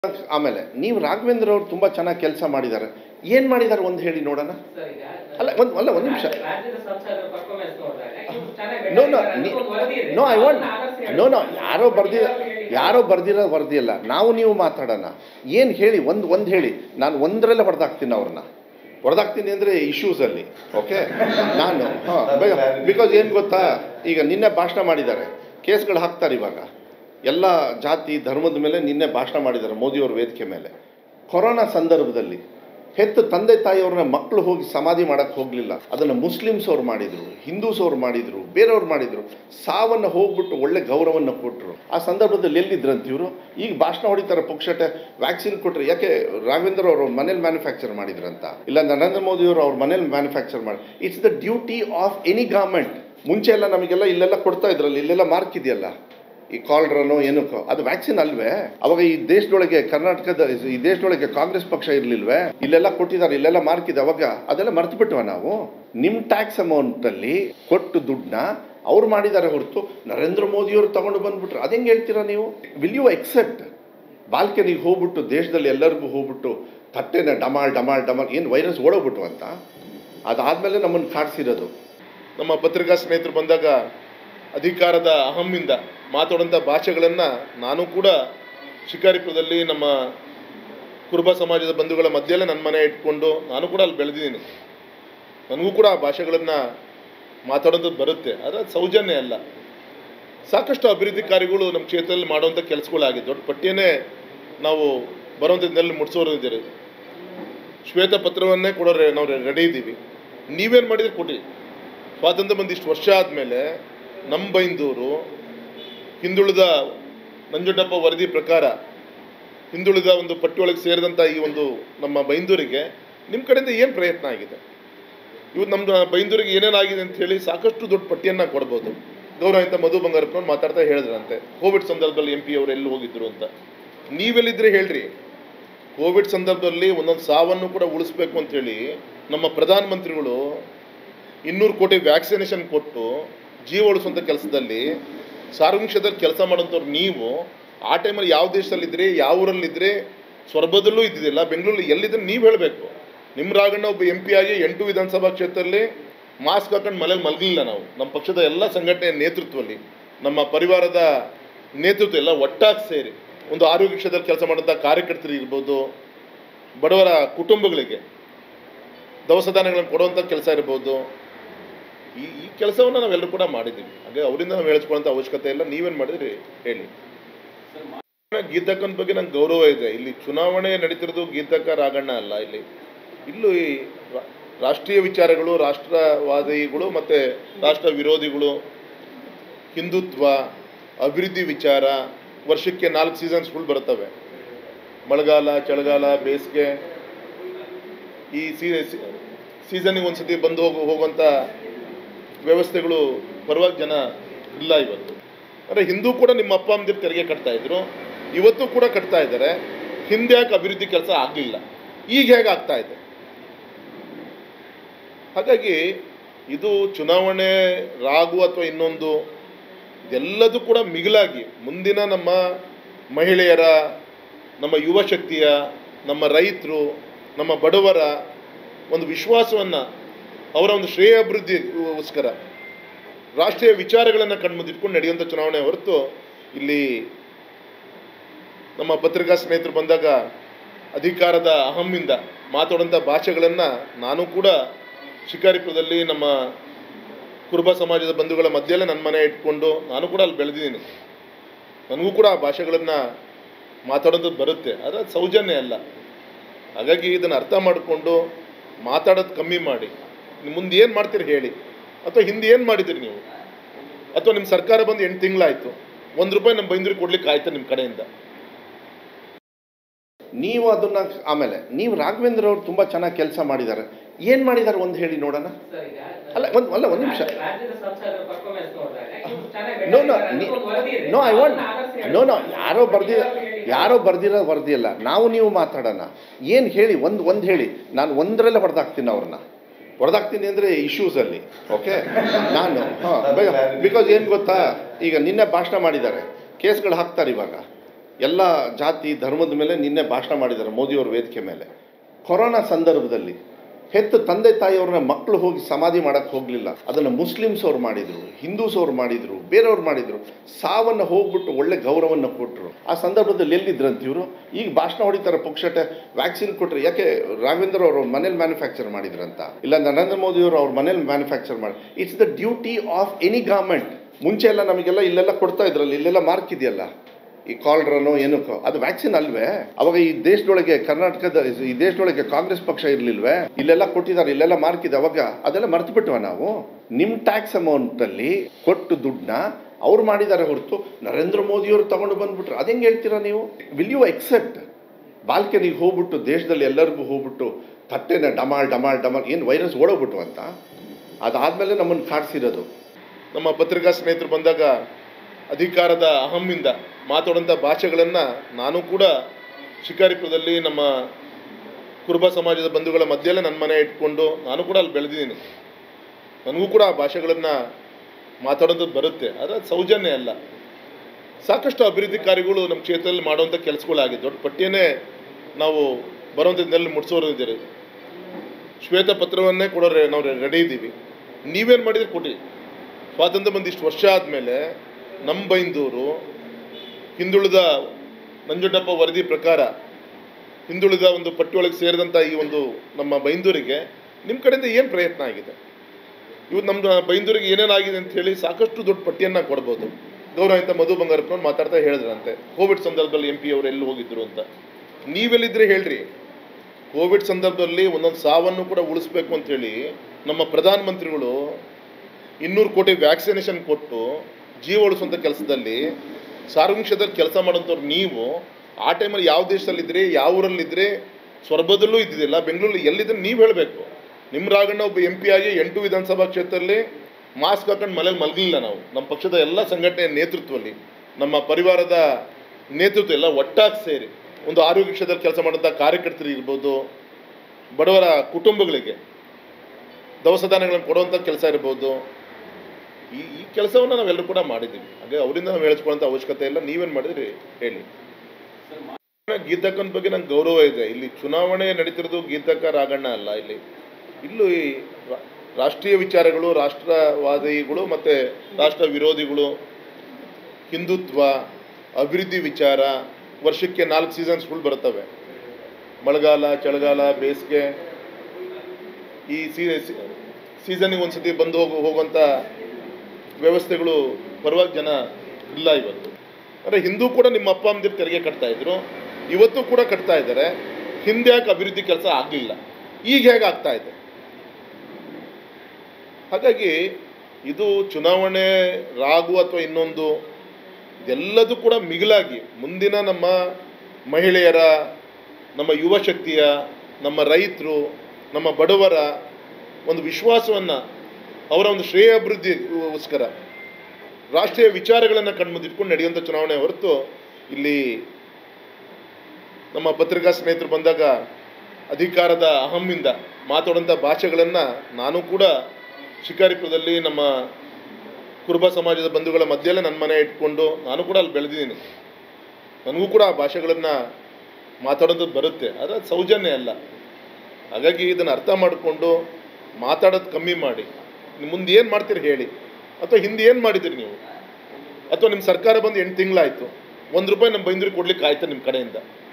ಆಮೇಲೆ ನೀವು ರಾಘವೇಂದ್ರ ಅವರು ತುಂಬ ಚೆನ್ನಾಗಿ ಕೆಲಸ ಮಾಡಿದ್ದಾರೆ ಏನು ಮಾಡಿದ್ದಾರೆ ಒಂದು ಹೇಳಿ ನೋಡೋಣ ಸರ್, ಈಗ ಅಲ್ಲ ಒಂದು ಅಲ್ಲ ಒಂದು ನಿಮಿಷ ರಾಜ್ಯದ ಸಂಸದರ performance ನೋಡಿದಾಗ ಇವ್ರು ಚೆನ್ನಾಗಿ ನೋ ನೋ ಬೆಳೆದಿದ್ದಾರೆ ಅಂತ ಒಂದು ವರದಿ ಇದೆ. ನೋ ಐ ವಾಂಟ್ ಅದನ್ನ ಆಧರಿಸಿ ನೋ ನೋ ಹೇಳಿ. ಯಾರೋ ಬರ್ದಿರ ಯಾರೋ ಹೇಳಿ. ಯಾರೋ ಬರ್ದಿರೋ ವರದಿ ಅಲ್ಲ ನಾವು ನೀವು ಮಾತಾಡೋಣ ಏನು ಹೇಳಿ ಒಂದು ಒಂದು ಹೇಳಿ ನಾನು ಒಂದರಲ್ಲೇ ಹೊಡೆದಾಕ್ತೀನಿ ಅವ್ರನ್ನ ಹೊಡೆದಾಕ್ತೀನಿ ಅಂದರೆ ಇಶ್ಯೂಸಲ್ಲಿ ಓಕೆ ನಾನು ಹಾಂ ಬಿಕಾಸ್ ಏನು ಗೊತ್ತಾ ಈಗ ನಿನ್ನೆ ಭಾಷಣ ಮಾಡಿದ್ದಾರೆ ಕೇಸ್ಗಳು ಹಾಕ್ತಾರೆ ಇವಾಗ ಎಲ್ಲ ಜಾತಿ ಧರ್ಮದ ಮೇಲೆ ನಿನ್ನೆ ಭಾಷಣ ಮಾಡಿದ್ದಾರೆ ಮೋದಿಯವ್ರ ವೇದಿಕೆ ಮೇಲೆ ಕೊರೋನಾ ಸಂದರ್ಭದಲ್ಲಿ ಹೆತ್ತು ತಂದೆ ತಾಯಿಯವ್ರನ್ನ ಮಕ್ಕಳು ಹೋಗಿ ಸಮಾಧಿ ಮಾಡಕ್ಕೆ ಹೋಗಲಿಲ್ಲ ಅದನ್ನು ಮುಸ್ಲಿಮ್ಸ್ ಅವ್ರು ಮಾಡಿದರು ಹಿಂದೂಸ್ ಅವ್ರು ಮಾಡಿದರು ಬೇರೆಯವ್ರು ಮಾಡಿದರು ಸಾವನ್ನು ಹೋಗ್ಬಿಟ್ಟು ಒಳ್ಳೆ ಗೌರವವನ್ನು ಕೊಟ್ಟರು ಆ ಸಂದರ್ಭದಲ್ಲಿ ಎಲ್ಲಿದ್ರಂತ ಇವರು ಈಗ ಭಾಷಣ ಹೊಡಿತಾರೆ ಪುಕ್ಷಟೆ ವ್ಯಾಕ್ಸಿನ್ ಕೊಟ್ಟರು ಯಾಕೆ ರಾಘವೇಂದ್ರ ಅವರು ಮನೇಲಿ ಮ್ಯಾನುಫ್ಯಾಕ್ಚರ್ ಮಾಡಿದ್ರಂತ ಇಲ್ಲ ನರೇಂದ್ರ ಮೋದಿ ಅವರು ಅವ್ರ ಮನೇಲಿ ಮ್ಯಾನುಫ್ಯಾಕ್ಚರ್ ಮಾಡಿ it's the duty of any government ಮುಂಚೆ ಎಲ್ಲ ನಮಗೆಲ್ಲ ಇಲ್ಲೆಲ್ಲ ಕೊಡ್ತಾ ಇದ್ರಲ್ಲ ಇಲ್ಲೆಲ್ಲ ಮಾರ್ಕ್ ಇದೆಯಲ್ಲ ಈ ಕಾಲ್ಡ್ರನೋ ಏನಕ್ಕೋ ಅದು ವ್ಯಾಕ್ಸಿನ್ ಅಲ್ವೇ ಅವಾಗ ಈ ದೇಶದೊಳಗೆ ಕರ್ನಾಟಕದ ಈ ದೇಶದೊಳಗೆ ಕಾಂಗ್ರೆಸ್ ಪಕ್ಷ ಇರ್ಲಿಲ್ವೇ ಇಲ್ಲೆಲ್ಲ ಕೊಟ್ಟಿದ್ದಾರೆ ಇಲ್ಲೆಲ್ಲ ಮಾರ್ಕ್ ಇದೆ ಅವಾಗ ಅದೆಲ್ಲ ಮರ್ತು ಬಿಟ್ವ ನಾವು ನಿಮ್ಮ ಟ್ಯಾಕ್ಸ್ ಅಮೌಂಟಲ್ಲಿ ಕೊಟ್ಟು ದುಡ್ಡನ್ನ ಅವ್ರು ಮಾಡಿದ್ದಾರೆ ಹೊರತು ನರೇಂದ್ರ ಮೋದಿಯವರು ತಗೊಂಡು ಬಂದ್ಬಿಟ್ರು ಅದು ಹೆಂಗೆ ಹೇಳ್ತೀರಾ ನೀವು ವಿಲ್ ಯು ಎಕ್ಸೆಪ್ಟ್ ಬಾಲ್ಕನಿಗೆ ಹೋಗ್ಬಿಟ್ಟು ದೇಶದಲ್ಲಿ ಎಲ್ಲರಿಗೂ ಹೋಗ್ಬಿಟ್ಟು ತಟ್ಟೆನ ಡಮಾಲ್ ಡಮಾಲ್ ಡಮಾಲ್ ಏನು ವೈರಸ್ ಓಡೋಗ್ಬಿಟ್ಟು ಅಂತ ಅದಾದಮೇಲೆ ನಮ್ಮನ್ನು ಕಾಡ್ಸಿರೋದು ನಮ್ಮ ಪತ್ರಿಕಾ ಸ್ನೇಹಿತರು ಬಂದಾಗ ಅಧಿಕಾರದ ಅಹಮ್ಮಿಂದ ಮಾತಾಡೋಂಥ ಭಾಷೆಗಳನ್ನು ನಾನು ಕೂಡ ಶಿಕಾರಿಪುರದಲ್ಲಿ ನಮ್ಮ ಕುರುಬ ಸಮಾಜದ ಬಂಧುಗಳ ಮಧ್ಯೆಯಲ್ಲೇ ನನ್ನ ಮನೆ ಇಟ್ಕೊಂಡು ನಾನು ಕೂಡ ಅಲ್ಲಿ ಬೆಳೆದಿದ್ದೀನಿ ನನಗೂ ಕೂಡ ಆ ಭಾಷೆಗಳನ್ನು ಮಾತಾಡೋಂಥದ್ದು ಬರುತ್ತೆ ಆದರೆ ಅದು ಸೌಜನ್ಯ ಅಲ್ಲ ಸಾಕಷ್ಟು ಅಭಿವೃದ್ಧಿ ಕಾರ್ಯಗಳು ನಮ್ಮ ಕ್ಷೇತ್ರದಲ್ಲಿ ಮಾಡುವಂಥ ಕೆಲಸಗಳಾಗಿದೆ ದೊಡ್ಡ ಪಟ್ಟಿಯನ್ನೇ ನಾವು ಬರುವಂಥದ್ದನ್ನೆಲ್ಲ ಮುಟ್ಸೋರು ಇದ್ದೀರಿ ಶ್ವೇತ ಪತ್ರವನ್ನೇ ಕೊಡೋರೆ ನಾವು ರೆಡಿ ಇದ್ದೀವಿ ನೀವೇನು ಮಾಡಿದ್ರೆ ಕೊಡಿ ಸ್ವಾತಂತ್ರ್ಯ ಬಂದಿಷ್ಟು ವರ್ಷ ಆದಮೇಲೆ ನಮ್ಮ ಬೈಂದೂರು ಹಿಂದುಳಿದ ನಂಜುಂಡಪ್ಪ ವರದಿ ಪ್ರಕಾರ ಹಿಂದುಳಿದ ಒಂದು ಪಟ್ಟಿಯೊಳಗೆ ಸೇರಿದಂಥ ಈ ಒಂದು ನಮ್ಮ ಬೈಂದೂರಿಗೆ ನಿಮ್ಮ ಕಡೆಯಿಂದ ಏನು ಪ್ರಯತ್ನ ಆಗಿದೆ ಇವತ್ತು ನಮ್ಮ ಬೈಂದೂರಿಗೆ ಏನೇನಾಗಿದೆ ಅಂತ ಹೇಳಿ ಸಾಕಷ್ಟು ದೊಡ್ಡ ಪಟ್ಟಿಯನ್ನು ಕೊಡ್ಬೋದು ಗೌರವಿತ ಮಧು ಬಂಗಾರಪ್ಪನವ್ರು ಮಾತಾಡ್ತಾ ಹೇಳಿದ್ರಂತೆ ಕೋವಿಡ್ ಸಂದರ್ಭದಲ್ಲಿ ಎಂ ಪಿ ಅವರು ಎಲ್ಲಿ ಹೋಗಿದ್ರು ಅಂತ ನೀವೆಲ್ಲಿದ್ರೆ ಹೇಳ್ರಿ ಕೋವಿಡ್ ಸಂದರ್ಭದಲ್ಲಿ ಒಂದೊಂದು ಸಾವನ್ನು ಕೂಡ ಉಳಿಸ್ಬೇಕು ಅಂತೇಳಿ ನಮ್ಮ ಪ್ರಧಾನಮಂತ್ರಿಗಳು ಇನ್ನೂರು ಕೋಟಿ ವ್ಯಾಕ್ಸಿನೇಷನ್ ಕೊಟ್ಟು ಜೀವ ಉಳಿಸುವಂಥ ಕೆಲಸದಲ್ಲಿ ಸಾರ್ವಜನಿಕದಲ್ಲಿ ಕೆಲಸ ಮಾಡೋಂಥವ್ರು ನೀವು ಆ ಟೈಮಲ್ಲಿ ಯಾವ ದೇಶದಲ್ಲಿದ್ರಿ ಯಾವ ಊರಲ್ಲಿದ್ರಿ ಸ್ವರ್ಭದಲ್ಲೂ ಇದ್ದಿದ್ದಿಲ್ಲ ಬೆಂಗಳೂರಲ್ಲಿ ಎಲ್ಲಿದ್ರೆ ನೀವು ಹೇಳಬೇಕು ನಿಮ್ಮ ರಾಗಣ್ಣ ಒಬ್ಬ ಎಂ ಪಿ ಆಗಿ ಎಂಟು ವಿಧಾನಸಭಾ ಕ್ಷೇತ್ರದಲ್ಲಿ ಮಾಸ್ಕ್ ಹಾಕೊಂಡು ಮನೇಲಿ ಮಲಗಲಿಲ್ಲ ನಾವು ನಮ್ಮ ಪಕ್ಷದ ಎಲ್ಲ ಸಂಘಟನೆಯ ನೇತೃತ್ವದಲ್ಲಿ ನಮ್ಮ ಪರಿವಾರದ ನೇತೃತ್ವ ಎಲ್ಲ ಒಟ್ಟಾಗಿ ಸೇರಿ ಒಂದು ಆರೋಗ್ಯ ಕ್ಷೇತ್ರದಲ್ಲಿ ಕೆಲಸ ಮಾಡುವಂಥ ಕಾರ್ಯಕರ್ತರು ಇರ್ಬೋದು ಬಡವರ ಕುಟುಂಬಗಳಿಗೆ ದವಸ ಧಾನ್ಯಗಳನ್ನು ಕೊಡುವಂಥ ಕೆಲಸ ಇರ್ಬೋದು ಈ ಈ ಕೆಲಸವನ್ನು ನಾವೆಲ್ಲರೂ ಕೂಡ ಮಾಡಿದ್ದೀವಿ ಹಾಗೆ ಅವರಿಂದ ನಾವು ಹೇಳಿಸ್ಕೊಳ್ಳೋಂಥ ಅವಶ್ಯಕತೆ ಇಲ್ಲ ನೀವೇನು ಮಾಡಿದ್ರಿ ಹೇಳಿ ಗೀತಕ್ಕನ ಬಗ್ಗೆ ನಂಗೆ ಗೌರವ ಇದೆ ಇಲ್ಲಿ ಚುನಾವಣೆ ನಡೀತಿರೋದು ಗೀತಕ್ಕ ರಾಗಣ್ಣ ಅಲ್ಲ ಇಲ್ಲಿ ಇಲ್ಲೂ ಈ ರಾ- ರಾಷ್ಟ್ರೀಯ ವಿಚಾರಗಳು ರಾಷ್ಟ್ರವಾದಿಗಳು ಮತ್ತು ರಾಷ್ಟ್ರ ವಿರೋಧಿಗಳು ಹಿಂದುತ್ವ ಅಭಿವೃದ್ಧಿ ವಿಚಾರ ವರ್ಷಕ್ಕೆ ನಾಲ್ಕು ಸೀಸನ್ಸ್ಗಳು ಬರ್ತವೆ ಮಳೆಗಾಲ ಚಳಿಗಾಲ ಬೇಸಿಗೆ ಈ ಸೀಸನ್ಗೆ ಒಂದ್ಸತಿ ಬಂದು ಹೋಗೋ ಹೋಗುವಂಥ ವ್ಯವಸ್ಥೆಗಳು ಪರವಾಗಿ ಜನ ಇಲ್ಲ ಇವತ್ತು ಅಂದರೆ ಹಿಂದೂ ಕೂಡ ನಿಮ್ಮ ಅಪ್ಪ ಅಮ್ಮದಿರು ತೆರಿಗೆ ಕಟ್ತಾ ಇದ್ರು ಇವತ್ತು ಕೂಡ ಕಟ್ತಾ ಇದ್ದಾರೆ ಹಿಂದೆ ಯಾಕೆ ಅಭಿವೃದ್ಧಿ ಕೆಲಸ ಆಗಲಿಲ್ಲ ಈಗ ಹೇಗೆ ಆಗ್ತಾ ಇದೆ ಹಾಗಾಗಿ ಇದು ಚುನಾವಣೆ ರಾಗು ಅಥವಾ ಇನ್ನೊಂದು ಇದೆಲ್ಲದೂ ಕೂಡ ಮಿಗಿಲಾಗಿ ಮುಂದಿನ ನಮ್ಮ ಮಹಿಳೆಯರ ನಮ್ಮ ಯುವ ಶಕ್ತಿಯ ನಮ್ಮ ರೈತರು ನಮ್ಮ ಬಡವರ ಒಂದು ವಿಶ್ವಾಸವನ್ನು ಅವರ ಒಂದು ಶ್ರೇಯ ಅಭಿವೃದ್ಧಿಗೋಸ್ಕರ ರಾಷ್ಟ್ರೀಯ ವಿಚಾರಗಳನ್ನು ಕಣ್ಮುಂದಿಟ್ಕೊಂಡು ನಡೆಯುವಂಥ ಚುನಾವಣೆ ಹೊರತು ಇಲ್ಲಿ ನಮ್ಮ ಪತ್ರಿಕಾ ಸ್ನೇಹಿತರು ಬಂದಾಗ ಅಧಿಕಾರದ ಅಹಮ್ಮಿಂದ ಮಾತಾಡೋಂಥ ಭಾಷೆಗಳನ್ನು ನಾನು ಕೂಡ ಶಿಕಾರಿಪುರದಲ್ಲಿ ನಮ್ಮ ಕುರುಬ ಸಮಾಜದ ಬಂಧುಗಳ ಮಧ್ಯೆಯಲ್ಲೇ ನನ್ನ ಮನೆ ಇಟ್ಕೊಂಡು ನಾನು ಕೂಡ ಅಲ್ಲಿ ಬೆಳೆದಿದ್ದೀನಿ ನನಗೂ ಕೂಡ ಆ ಭಾಷೆಗಳನ್ನು ಮಾತಾಡೋದು ಬರುತ್ತೆ ಆದರೆ ಅದು ಸೌಜನ್ಯ ಅಲ್ಲ ಹಾಗಾಗಿ ಇದನ್ನು ಅರ್ಥ ಮಾಡಿಕೊಂಡು ಮಾತಾಡೋದು ಕಮ್ಮಿ ಮಾಡಿ ನೀವು ಮುಂದೆ ಏನು ಮಾಡ್ತೀರಿ ಹೇಳಿ ಅಥವಾ ಹಿಂದೆ ಏನು ಮಾಡಿದಿರಿ ನೀವು ಅಥವಾ ನಿಮ್ಮ ಸರ್ಕಾರ ಬಂದು ಎಂಟು ತಿಂಗಳಾಯಿತು ಒಂದು ರೂಪಾಯಿ ನಮ್ಮ ಬೈಂದೂರಿಗೆ ಕೊಡ್ಲಿಕ್ಕೆ ಆಯ್ತಾ ನಿಮ್ಮ ಕಡೆಯಿಂದ ನೀವು ಅದನ್ನ ಆಮೇಲೆ ನೀವು ರಾಘವೇಂದ್ರ ಅವರು ತುಂಬ ಚೆನ್ನಾಗಿ ಕೆಲಸ ಮಾಡಿದ್ದಾರೆ ಏನು ಮಾಡಿದ್ದಾರೆ ಒಂದು ಹೇಳಿ ನೋಡೋಣ ಸರ್, ಈಗ ಅಲ್ಲ ಒಂದು ಅಲ್ಲ ಒಂದು ನಿಮಿಷ ರಾಜ್ಯ- ರಾಜ್ಯದ ಸಂಸದರ performance ನೋಡಿದಾಗ ಇವ್ರು ಚೆನ್ನಾಗಿ ನೋ ನೋ ಬೆಳೆದಿದ್ದಾರೆ ಅಂತ ಒಂದು ವರದಿ ಇದೆ. ನೋ ಐ ವಾಂಟ್ ಅದನ್ನ ಆಧರಿಸಿ ಹೇಳಿ. ನೋ ನೋ ಯಾರೋ ಬರ್ದಿರ ಯಾರೋ ಹೇಳಿ. ಯಾರೋ ಬರ್ದಿರೋ ವರದಿ ಅಲ್ಲ ನಾವು ನೀವು ಮಾತಾಡೋಣ ಏನು ಹೇಳಿ ಒಂದು ಒಂದು ಹೇಳಿ ನಾನು ಒಂದರಲ್ಲೇ ಹೊಡೆದಾಕ್ತೀನಿ ಅವ್ರನ್ನ ಹೊಡೆದಾಕ್ತೀನಿ ಅಂದರೆ ಇಶ್ಯೂಸಲ್ಲಿ ಓಕೆ ನಾನು ಹಾಂ ಬಿಕಾಸ್ ಏನು ಗೊತ್ತಾ ಈಗ ನಿನ್ನೆ ಭಾಷಣ ಮಾಡಿದ್ದಾರೆ ಕೇಸ್ಗಳು ಹಾಕ್ತಾರೆ ಇವಾಗ ಎಲ್ಲ ಜಾತಿ ಧರ್ಮದ ಮೇಲೆ ನಿನ್ನೆ ಭಾಷಣ ಮಾಡಿದ್ದಾರೆ ಮೋದಿಯವ್ರ ವೇದಿಕೆ ಮೇಲೆ ಕೊರೋನಾ ಸಂದರ್ಭದಲ್ಲಿ ಹೆತ್ತ ತಂದೆ ತಾಯಿಯವ್ರನ್ನ ಮಕ್ಕಳು ಹೋಗಿ ಸಮಾಧಿ ಮಾಡಕ್ಕೆ ಹೋಗಲಿಲ್ಲ ಅದನ್ನು ಮುಸ್ಲಿಮ್ಸ್ ಅವ್ರು ಮಾಡಿದರು ಹಿಂದೂಸ್ ಅವ್ರು ಮಾಡಿದರು ಬೇರೆಯವ್ರು ಮಾಡಿದರು ಸಾವನ್ನು ಹೋಗ್ಬಿಟ್ಟು ಒಳ್ಳೆ ಗೌರವವನ್ನು ಕೊಟ್ಟರು ಆ ಸಂದರ್ಭದಲ್ಲಿ ಎಲ್ಲಿದ್ರಂತ ಇವರು ಈಗ ಭಾಷಣ ಹೊಡಿತಾರೆ ಪುಕ್ಷಟೆ ವ್ಯಾಕ್ಸಿನ್ ಕೊಟ್ಟರು ಯಾಕೆ ರಾಘವೇಂದ್ರ ಅವರು ಮನೇಲಿ ಮ್ಯಾನುಫ್ಯಾಕ್ಚರ್ ಮಾಡಿದ್ರಂತ ಇಲ್ಲ ನರೇಂದ್ರ ಮೋದಿ ಅವರು ಅವ್ರ ಮನೇಲಿ ಮ್ಯಾನುಫ್ಯಾಕ್ಚರ್ ಮಾಡಿ it's the duty of any government ಮುಂಚೆ ಎಲ್ಲ ನಮಗೆಲ್ಲ ಇಲ್ಲೆಲ್ಲ ಕೊಡ್ತಾ ಇದ್ರಲ್ಲ ಇಲ್ಲೆಲ್ಲ ಮಾರ್ಕ್ ಇದೆಯಲ್ಲ ಈ ಕಾಲ್ಡ್ರನೋ ಏನಕ್ಕೋ ಅದು ವ್ಯಾಕ್ಸಿನ್ ಅಲ್ವೇ ಅವಾಗ ಈ ದೇಶದೊಳಗೆ ಕರ್ನಾಟಕದ ಈ ದೇಶದೊಳಗೆ ಕಾಂಗ್ರೆಸ್ ಪಕ್ಷ ಇರ್ಲಿಲ್ವೇ ಇಲ್ಲೆಲ್ಲ ಕೊಟ್ಟಿದ್ದಾರೆ ಇಲ್ಲೆಲ್ಲ ಮಾರ್ಕ್ ಇದೆ ಅವಾಗ ಅದೆಲ್ಲ ಮರ್ತು ಬಿಟ್ವ ನಾವು ನಿಮ್ ಟ್ಯಾಕ್ಸ್ ಅಮೌಂಟ್ ಅಲ್ಲಿ ಕೊಟ್ಟು ದುಡ್ಡನ್ನ ಅವ್ರು ಮಾಡಿದ್ದಾರೆ ಹೊರತು ನರೇಂದ್ರ ಮೋದಿಯವರು ತಗೊಂಡು ಬಂದ್ಬಿಟ್ರು ಅದಂಗೆ ಹೇಳ್ತೀರಾ ನೀವು ವಿಲ್ ಯು ಎಕ್ಸೆಪ್ಟ್ ಬಾಲ್ಕನಿಗೆ ಹೋಗ್ಬಿಟ್ಟು ದೇಶದಲ್ಲಿ ಎಲ್ಲರಿಗೂ ಹೋಗ್ಬಿಟ್ಟು ತಟ್ಟೆನ ಡಮಾಲ್ ಡಮಾಲ್ ಡಮಾಲ್ ಏನು ವೈರಸ್ ಓಡೋಗ್ಬಿಟ್ಟು ಅಂತ ಅದಾದ್ಮೇಲೆ ನಮ್ಮನ್ನು ಕಾಡ್ಸಿರೋದು ನಮ್ಮ ಪತ್ರಿಕಾ ಸ್ನೇಹಿತರು ಬಂದಾಗ ಅಧಿಕಾರದ ಅಹಮ್ಮಿಂದ ಮಾತಾಡುವಂಥ ಭಾಷೆಗಳನ್ನು ನಾನು ಕೂಡ ಶಿಕಾರಿಪುರದಲ್ಲಿ ನಮ್ಮ ಕುರುಬ ಸಮಾಜದ ಬಂಧುಗಳ ಮಧ್ಯೆಯಲ್ಲೇ ನನ್ನ ಮನೆ ಇಟ್ಕೊಂಡು ನಾನು ಕೂಡ ಅಲ್ಲಿ ಬೆಳೆದಿದ್ದೀನಿ ನನಗೂ ಕೂಡ ಆ ಭಾಷೆಗಳನ್ನು ಮಾತಾಡೋಂಥದ್ದು ಬರುತ್ತೆ ಆದರೆ ಅದು ಸೌಜನ್ಯ ಅಲ್ಲ ಸಾಕಷ್ಟು ಅಭಿವೃದ್ಧಿ ಕಾರ್ಯಗಳು ನಮ್ಮ ಕ್ಷೇತ್ರದಲ್ಲಿ ಮಾಡುವಂಥ ಕೆಲಸಗಳಾಗಿದೆ ದೊಡ್ಡ ಪಟ್ಟಿಯನ್ನೇ ನಾವು ಬರುವಂಥದ್ದಲ್ಲಿ ಮುಟ್ಸೋರು ಇದ್ದೀರಿ ಶ್ವೇತ ಪತ್ರವನ್ನೇ ಕೊಡೋರೆ ನಾವು ರೆಡಿ ಇದ್ದೀವಿ ನೀವೇನು ಮಾಡಿದ್ರೆ ಕೊಡಿ ಸ್ವಾತಂತ್ರ್ಯ ಬಂದು ಇಷ್ಟು ವರ್ಷ ಆದಮೇಲೆ ನಮ್ಮ ಬೈಂದೂರು ಹಿಂದುಳಿದ ನಂಜುಂಡಪ್ಪ ವರದಿ ಪ್ರಕಾರ ಹಿಂದುಳಿದ ಒಂದು ಪಟ್ಟಿಯೊಳಗೆ ಸೇರಿದಂಥ ಈ ಒಂದು ನಮ್ಮ ಬೈಂದೂರಿಗೆ ನಿಮ್ಮ ಕಡೆಯಿಂದ ಏನು ಪ್ರಯತ್ನ ಆಗಿದೆ ಇವತ್ತು ನಮ್ಮ ಬೈಂದೂರಿಗೆ ಏನೇನಾಗಿದೆ ಅಂತ ಹೇಳಿ ಸಾಕಷ್ಟು ದೊಡ್ಡ ಪಟ್ಟಿಯನ್ನು ಕೊಡ್ಬೋದು ಗೌರವಿತ ಮಧು ಬಂಗಾರಪ್ಪನವ್ರು ಮಾತಾಡ್ತಾ ಹೇಳಿದ್ರಂತೆ ಕೋವಿಡ್ ಸಂದರ್ಭದಲ್ಲಿ ಎಂ ಪಿ ಅವರು ಎಲ್ಲಿ ಹೋಗಿದ್ರು ಅಂತ ನೀವೆಲ್ಲಿದ್ರೆ ಹೇಳ್ರಿ ಕೋವಿಡ್ ಸಂದರ್ಭದಲ್ಲಿ ಒಂದೊಂದು ಸಾವನ್ನು ಕೂಡ ಉಳಿಸ್ಬೇಕು ಅಂತೇಳಿ ನಮ್ಮ ಪ್ರಧಾನಮಂತ್ರಿಗಳು ಇನ್ನೂರು ಕೋಟಿ ವ್ಯಾಕ್ಸಿನೇಷನ್ ಕೊಟ್ಟು ಜೀವ ಉಳಿಸುವಂಥ ಕೆಲಸದಲ್ಲಿ ಸಾರ್ವಜನಿಕ ಕ್ಷೇತ್ರದಲ್ಲಿ ಕೆಲಸ ಮಾಡೋಂಥವ್ರು ನೀವು ಆ ಟೈಮಲ್ಲಿ ಯಾವ ದೇಶದಲ್ಲಿದ್ರಿ ಯಾವ ಊರಲ್ಲಿದ್ರಿ ಸ್ವರ್ಭದಲ್ಲೂ ಇದ್ದಿದ್ದಿಲ್ಲ ಬೆಂಗಳೂರಲ್ಲಿ ಎಲ್ಲಿದ್ರೆ ನೀವು ಹೇಳಬೇಕು ನಿಮ್ಮ ರಾಗಣ್ಣ ಒಬ್ಬ ಎಂ ಪಿ ಆಗಿ ಎಂಟು ವಿಧಾನಸಭಾ ಕ್ಷೇತ್ರದಲ್ಲಿ ಮಾಸ್ಕ್ ಹಾಕೊಂಡು ಮನೇಲಿ ಮಲಗಲಿಲ್ಲ ನಾವು ನಮ್ಮ ಪಕ್ಷದ ಎಲ್ಲ ಸಂಘಟನೆಯ ನೇತೃತ್ವದಲ್ಲಿ ನಮ್ಮ ಪರಿವಾರದ ನೇತೃತ್ವ ಎಲ್ಲ ಒಟ್ಟಾಗಿ ಸೇರಿ ಒಂದು ಆರೋಗ್ಯ ಕ್ಷೇತ್ರದಲ್ಲಿ ಕೆಲಸ ಮಾಡುವಂಥ ಕಾರ್ಯಕರ್ತರು ಇರ್ಬೋದು ಬಡವರ ಕುಟುಂಬಗಳಿಗೆ ದವಸ ಧಾನ್ಯಗಳನ್ನು ಕೊಡುವಂಥ ಕೆಲಸ ಇರ್ಬೋದು ಈ ಈ ಕೆಲಸವನ್ನು ನಾವೆಲ್ಲರೂ ಕೂಡ ಮಾಡಿದ್ದೀವಿ ಹಾಗೆ ಅವರಿಂದ ನಾವು ಹೇಳಿಸ್ಕೊಳ್ಳೋಂಥ ಅವಶ್ಯಕತೆ ಇಲ್ಲ ನೀವೇನು ಮಾಡಿದ್ರಿ ಹೇಳಿ ಗೀತಕ್ಕನ ಬಗ್ಗೆ ನಂಗೆ ಗೌರವ ಇದೆ ಇಲ್ಲಿ ಚುನಾವಣೆ ನಡೀತಿರೋದು ಗೀತಕ್ಕ ರಾಗಣ್ಣ ಅಲ್ಲ ಇಲ್ಲಿ ಇಲ್ಲೂ ಈ ರಾ- ರಾಷ್ಟ್ರೀಯ ವಿಚಾರಗಳು ರಾಷ್ಟ್ರವಾದಿಗಳು ಮತ್ತು ರಾಷ್ಟ್ರ ವಿರೋಧಿಗಳು ಹಿಂದುತ್ವ ಅಭಿವೃದ್ಧಿ ವಿಚಾರ ವರ್ಷಕ್ಕೆ ನಾಲ್ಕು ಸೀಸನ್ಸ್ಗಳು ಬರ್ತವೆ ಮಳೆಗಾಲ ಚಳಿಗಾಲ ಬೇಸಿಗೆ ಈ ಸೀಸನಿಗೆ ಒಂದ್ಸತಿ ಬಂದು ಹೋಗು ಹೋಗುವಂಥ ವ್ಯವಸ್ಥೆಗಳು ಪರವಾಗಿ ಜನ ಇಲ್ಲ ಇವತ್ತು ಅಂದರೆ ಹಿಂದೂ ಕೂಡ ನಿಮ್ಮ ಅಪ್ಪ ಅಮ್ಮದಿರು ತೆರಿಗೆ ಕಟ್ತಾ ಇದ್ರು ಇವತ್ತು ಕೂಡ ಕಟ್ತಾ ಇದ್ದಾರೆ ಹಿಂದೆ ಯಾಕೆ ಅಭಿವೃದ್ಧಿ ಕೆಲಸ ಆಗಲಿಲ್ಲ ಈಗ ಹೇಗೆ ಆಗ್ತಾ ಇದೆ ಹಾಗಾಗಿ ಇದು ಚುನಾವಣೆ ರಾಗು ಅಥವಾ ಇನ್ನೊಂದು ಇದೆಲ್ಲದೂ ಕೂಡ ಮಿಗಿಲಾಗಿ ಮುಂದಿನ ನಮ್ಮ ಮಹಿಳೆಯರ ನಮ್ಮ ಯುವ ಶಕ್ತಿಯ ನಮ್ಮ ರೈತರು ನಮ್ಮ ಬಡವರ ಒಂದು ವಿಶ್ವಾಸವನ್ನು ಅವರ ಒಂದು ಶ್ರೇಯ ಅಭಿವೃದ್ಧಿಗೋಸ್ಕರ ರಾಷ್ಟ್ರೀಯ ವಿಚಾರಗಳನ್ನು ಕಣ್ಮುಂದಿಟ್ಕೊಂಡು ನಡೆಯುವಂಥ ಚುನಾವಣೆ ಹೊರತು ಇಲ್ಲಿ ನಮ್ಮ ಪತ್ರಿಕಾ ಸ್ನೇಹಿತರು ಬಂದಾಗ ಅಧಿಕಾರದ ಅಹಮ್ಮಿಂದ ಮಾತಾಡುವಂಥ ಭಾಷೆಗಳನ್ನು ನಾನು ಕೂಡ ಶಿಕಾರಿಪುರದಲ್ಲಿ ನಮ್ಮ ಕುರುಬ ಸಮಾಜದ ಬಂಧುಗಳ ಮಧ್ಯೆಯಲ್ಲೇ ನನ್ನ ಮನೆ ಇಟ್ಕೊಂಡು ನಾನು ಕೂಡ ಅಲ್ಲಿ ಬೆಳೆದಿದ್ದೀನಿ ನನಗೂ ಕೂಡ ಆ ಭಾಷೆಗಳನ್ನು ಮಾತಾಡೋಂಥದ್ದು ಬರುತ್ತೆ ಆದರೆ ಅದು ಸೌಜನ್ಯ ಅಲ್ಲ ಹಾಗಾಗಿ ಇದನ್ನು ಅರ್ಥ ಮಾಡಿಕೊಂಡು ಮಾತಾಡೋದು ಕಮ್ಮಿ ಮಾಡಿ ನೀವು ಮುಂದೆ ಏನು ಮಾಡ್ತೀರಿ ಹೇಳಿ ಅಥವಾ ಹಿಂದೆ ಏನು ಮಾಡಿದಿರಿ ನೀವು ಅಥವಾ ನಿಮ್ಮ ಸರ್ಕಾರ ಬಂದು ಎಂಟು ತಿಂಗಳಾಯಿತು ಒಂದು ರೂಪಾಯಿ ನಮ್ಮ ಬೈಂದೂರಿಗೆ ಕೊಡ್ಲಿಕ್ಕೆ ಆಯ್ತಾ ನಿಮ್ಮ ಕಡೆಯಿಂದ